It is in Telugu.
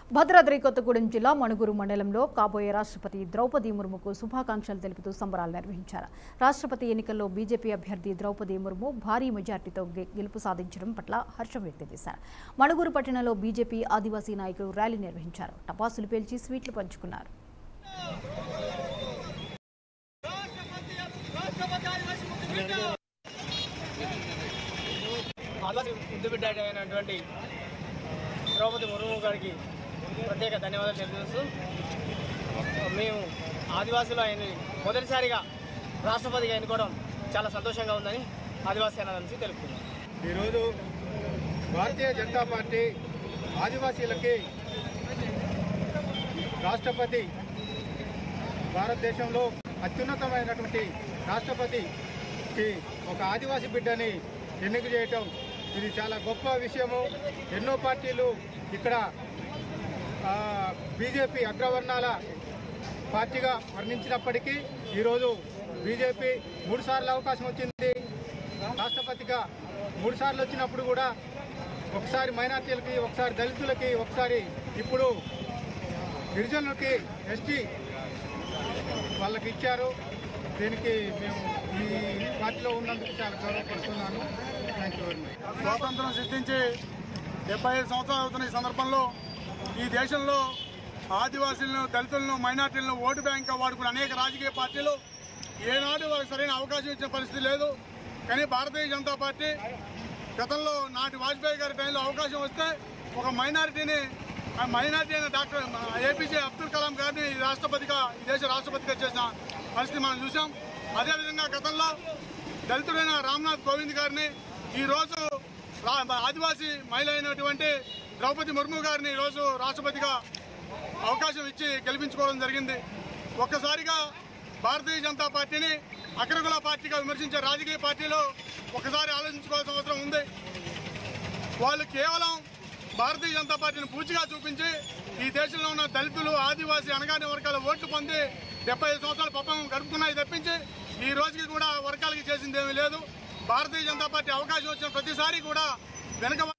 భద్రాద్రి కొత్తగూడెం జిల్లా మణుగూరు మండలంలో కాబోయే రాష్ట్రపతి ద్రౌపది ముర్ముకు శుభాకాంక్షలు తెలుపుతూ సంబరాలు నిర్వహించారు రాష్ట్రపతి ఎన్నికల్లో బీజేపీ అభ్యర్థి ద్రౌపది ముర్ము భారీ మెజార్టీతో గె- గెలుపు సాధించడం పట్ల హర్షం వ్యక్తం చేశారు మణుగూరు పట్టణంలో బీజేపీ ఆదివాసీ నాయకులు ర్యాలీ నిర్వహించారు టపాసులు పేల్చి స్వీట్లు పంచుకున్నారు ఆదివాసి ముద్దుబిడ్డ అయినటువంటి ద్రౌపది ముర్ము గారికి ప్రత్యేక ధన్యవాదాలు తెలియజేస్తూ మేము ఆదివాసులు ఆయన మొదటిసారిగా రాష్ట్రపతిగా ఎన్నుకోవడం చాలా సంతోషంగా ఉందని ఆదివాసీ అన్న నుంచి తెలుపుతున్నాం ఈరోజు భారతీయ జనతా పార్టీ ఆదివాసీలకి రాష్ట్రపతి భారతదేశంలో అత్యున్నతమైనటువంటి రాష్ట్రపతికి ఒక ఆదివాసీ బిడ్డని ఎన్నిక చేయటం ఇది చాలా గొప్ప విషయము ఎన్నో పార్టీలు ఇక్కడ ఆ, బీజేపీ అగ్రవర్ణాల పార్టీగా వర్ణించినప్పటికీ ఈరోజు బీజేపీ మూడు సార్లు అవకాశం వచ్చింది రాష్ట్రపతిగా మూడు సార్లు వచ్చినప్పుడు కూడా ఒకసారి మైనార్టీలకి ఒకసారి దళితులకి ఒకసారి ఇప్పుడు గిరిజనులకి ఎస్టీ వాళ్ళకి ఇచ్చారు దీనికి మేము ఈ పార్టీలో ఉన్నందుకు చాలా గౌరవపడుతున్నాను థ్యాంక్ యూ వెరీ మచ్ స్వాతంత్రం సిద్ధించి డెబ్బై ఐదు సంవత్సరాలు అవుతున్న ఈ సందర్భంలో ఈ దేశంలో ఆదివాసీలను దళితులను మైనార్టీలను ఓటు బ్యాంక్గా వాడుకున్న అనేక రాజకీయ పార్టీలు ఏనాడు వాళ్ళకి సరైన అవకాశం ఇచ్చిన పరిస్థితి లేదు కానీ భారతీయ జనతా పార్టీ గతంలో నాటి వాజ్పేయి గారి టైంలో అవకాశం వస్తే ఒక మైనారిటీని ఆ మైనారిటీ అయిన డాక్టర్ ఏపీజే అబ్దుల్ కలాం గారిని ఈ రాష్ట్రపతిగా ఈ దేశ రాష్ట్రపతిగా చేసిన పరిస్థితి మనం చూసాం అదేవిధంగా గతంలో దళితుడైన రామ్నాథ్ కోవింద్ గారిని ఈ రోజు రా- ఆదివాసీ మహిళ అయినటువంటి ద్రౌపది ముర్ము గారిని ఈరోజు రాష్ట్రపతిగా అవకాశం ఇచ్చి గెలిపించుకోవడం జరిగింది ఒక్కసారిగా భారతీయ జనతా పార్టీని అగ్రకుల పార్టీగా విమర్శించే రాజకీయ పార్టీలు ఒకసారి ఆలోచించుకోవాల్సిన అవసరం ఉంది వాళ్ళు కేవలం భారతీయ జనతా పార్టీని పూచిగా చూపించి ఈ దేశంలో ఉన్న దళితులు ఆదివాసీ అనగానే వర్గాల ఓట్లు పొంది డెబ్బై ఐదు సంవత్సరాల పాపం గడుపుకున్నాయి తప్పించి ఈ రోజుకి కూడా వర్గాలకి చేసింది ఏమీ లేదు భారతీయ జనతా పార్టీ అవకాశం వచ్చిన ప్రతిసారి కూడా వెనక